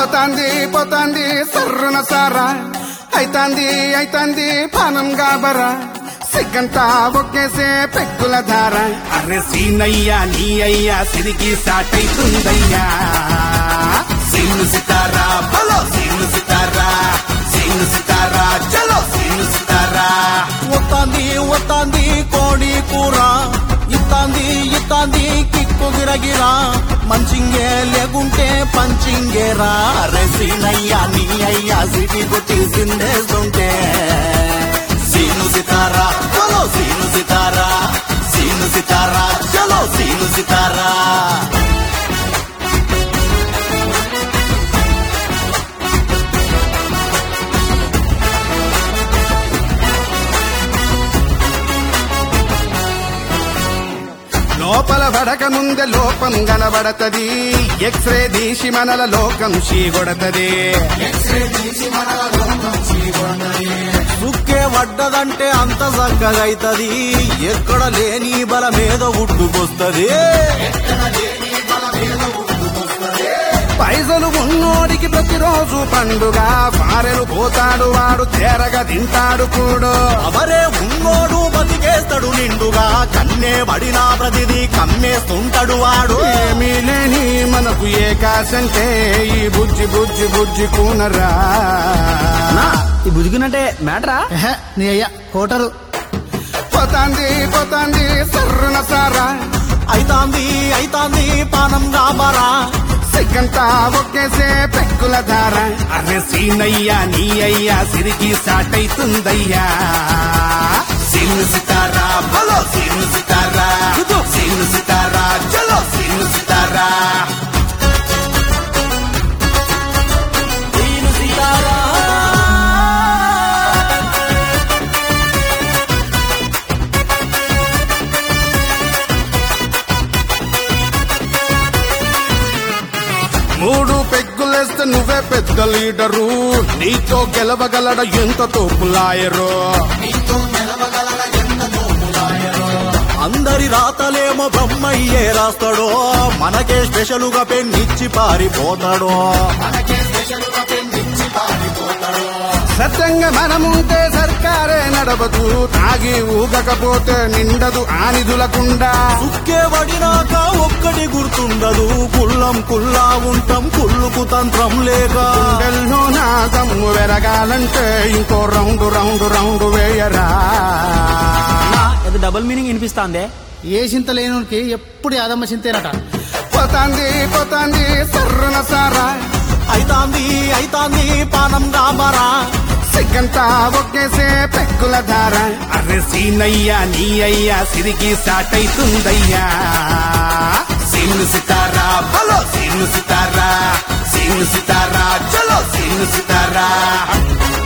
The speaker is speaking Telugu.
పోతాంది పోతాంది సర్రున సారా అయితాంది అయితాంది పానం గాబరా సిగ్గంతా ఒకేసే పెక్కుల ధార అరే సీనయ్యా నీ అయ్యా సిరికి సాటైతుందయ్యా సీను సితారా బలో సీను సితారా సీను సితారా చలో సీను సితారా వత్తాంది వత్తాంది కోడి కూర ఇత్తాంది ఇత్తాంది కిక్కు గిరగిరా మంచింగే లేకుంటే పంచింగేరా రెసినయ్యా నీ అయ్యా సిటీ కొట్టి సిందేస్తుంటే సీను సితారా చలో సీను సితారా సీను సితారా చలో సీను సితారా లోపల పడక ముందే లోపం కనబడతది ఎక్స్రే తీసి మనల లోకం చీగొడతది సుక్కే పడ్డదంటే అంత చక్కగైతది ఎక్కడ లేని బలమేదో ఉట్టుకొస్తది పైసలు ఉన్నోడికి ప్రతిరోజు పండుగ పారెలు పోతాడు వాడు తేరగా తింటాడు కూడు అవరే ఉన్నోడు బతికేస్తాడు నిండుగా కన్నే పడినా ప్రతిదీ కమ్మేస్తుంటాడు వాడు ఏమీ లేని మనకు ఏ కాసంటే ఈ బుజ్జి బుజ్జి బుజ్జి కూనరా ఈ బుజుకునంటే మ్యాటరా నీ అయ్యా కోటరు పోతాంది పోతాంది సర్రున సారా అయితాంది అయితాంది పానం గాబరా సిగ్గంతా ఒకేసే పెక్కుల ధార అరే సీనయ్యా నీ అయ్యా సిరికి సాటైతుందయ్యా సీను సితారా బలో సీను సితారా సీను సితారా చలో సీను సితారా దీని సితారా మూడు పెగ్గులేస్తే నువ్వే పెద్ద లీడరు నీతో గెలవగలడ ఎంత తోపులాయరు అందరి రాతలేమో బ్రహ్మయ్యే రాస్తాడో మనకే స్పెషలుగా పెన్నిచ్చి పారిపోతాడో సత్యంగా మనముంటే సర్కారే నడవదు తాగి ఊగకపోతే నిండదు ఆనిధులకుండా సుక్కే పడినాక ఒక్కటి గుర్తుండదు కుల్లం కుల్లా ఉంటాం కుళ్ళుకు తంత్రం లేక గుండెల్లో నా దమ్ము వెరగాలంటే ఇంకో రౌండ్ రౌండ్ రౌండ్ వేయరా ఇది డబుల్ మీనింగ్ వినిపిస్తాందే ఏ చింత లేనుడికి ఎప్పుడు యాదమ్మ చింతేనట పోతాంది పోతాంది సర్రున సారా అయితాంది అయితాంది పానం గాబరా సిగ్గంతా ఒకేసే పెక్కుల ధార అరే సీనయ్యా నీ అయ్యా సిరికి సాటైతుందయ్యా సీను సితారా బలో సీను సితారా సీను సితారా చలో సీను సితారా